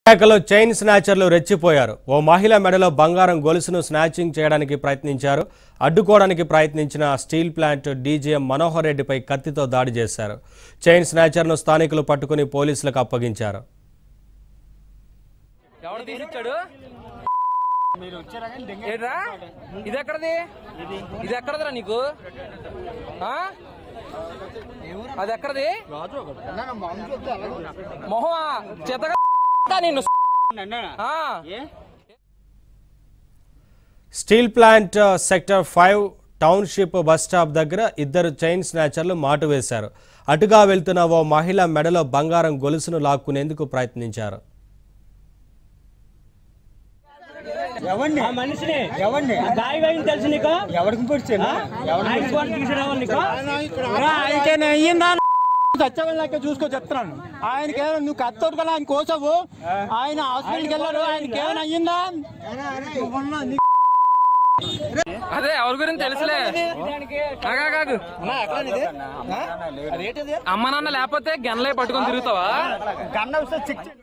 విశాఖలో చైన్ స్నాచర్లు రెచ్చిపోయారు ఓ మహిళ మెడలో బంగారం గొలుసును స్నాచింగ్ చేయడానికి ప్రయత్నించారు అడ్డుకోవడానికి ప్రయత్నించిన స్టీల్ ప్లాంట్ డీజీఎం మనోహర్ రెడ్డిపై కత్తితో దాడి చేశారు చైన్ స్నాచర్ను స్థానికులు పట్టుకుని పోలీసులకు అప్పగించారు ఎవడు తీసిచ్చాడు ఏడ్రా ఇది ఎక్కడది ఇది ఎక్కడదిరా నీకు ఆ? అది ఎక్కడది మొహం చేతగా నిన్ను ఆ. Steel plant sector five township bus stop దగ్గర ఇద్దరు చైన్ స్నాచర్లు మాటు వేశారు అటుగా వెళ్తున్న ఓ మహిళ మెడలో బంగారం గొలుసును లాక్కునేందుకు ప్రయత్నించారు ఎవరిని ఆ మనిషిని ఎవరిని గాయ అయింది తెలుసు నీకు ఎవరికి పొడిచాను ఆయన కూడా తీసుకురావాలి నీకు ఆయనకేనా అయ్యిందా చచ్చవల్లాకే చూసుకో చెప్తున్నాను ఆయనకేమో నువ్వు కత్తోడు కదా ఆయన కోసావు ఆయన హాస్పిటల్కి వెళ్ళాడు ఆయనకేమైనా అయ్యిందా నువ్వున్నా నీ- అదే ఎవరి గురించి తెలుసులే ఆగు, ఆగు, ఆగు. అమ్మ నాన్న లేకపోతే గెనలే పట్టుకొని తిరుగుతావా గన్న వస్తే చెక్ చేయి.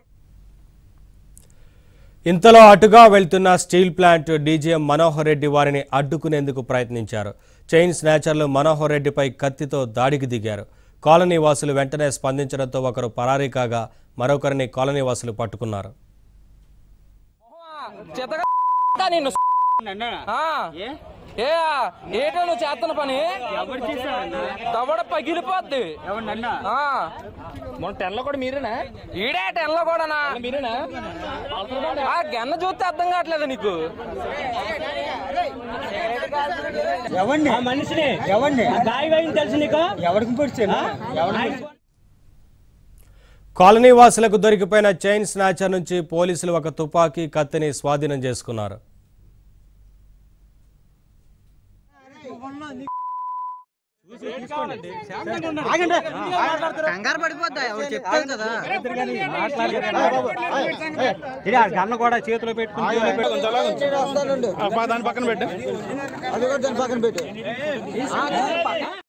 ఇంతలో అటుగా వెళ్తున్న steel plant DGM Manohar Reddy వారిని అడ్డుకునేందుకు ప్రయత్నించారు చైన్ స్నాచర్లు మనోహర్ రెడ్డిపై కత్తితో దాడికి దిగారు కాలనీ వాసులు వెంటనే స్పందించడంతో ఒకరు పరారీ కాగా మరొకరిని కాలనీ వాసులు పట్టుకున్నారు చేతగా నిన్ను ఆ. ఏ ఏటో నువ్వు చేస్తున్న పని తవడ పగిలిపోద్ది ఆ. మొన్న టెన్లో కూడా మీరేనా ఈడే టెన్లో కూడానా మీరేనా ఆ గెన్న చూస్తే అర్థం కావట్లేదు నీకు ఎవరిని ఆ మనిషిని ఎవరిని గాయ అయింది తెలుసు నీకు ఎవరికి పొడిచాను ఆయన కాలనీ వాసులకు దొరికిపోయిన చైన్ స్నాచర్ నుంచి పోలీసులు ఒక తుపాకీ కత్తిని స్వాధీనం చేసుకున్నారు కంగారు పడిపోద్దా ఎవరు చెప్తారు కదా గన్న కూడా చేతిలో పెట్టుకుని దాని పక్కన పెట్టు అది కూడా దాని పక్కన పెట్టు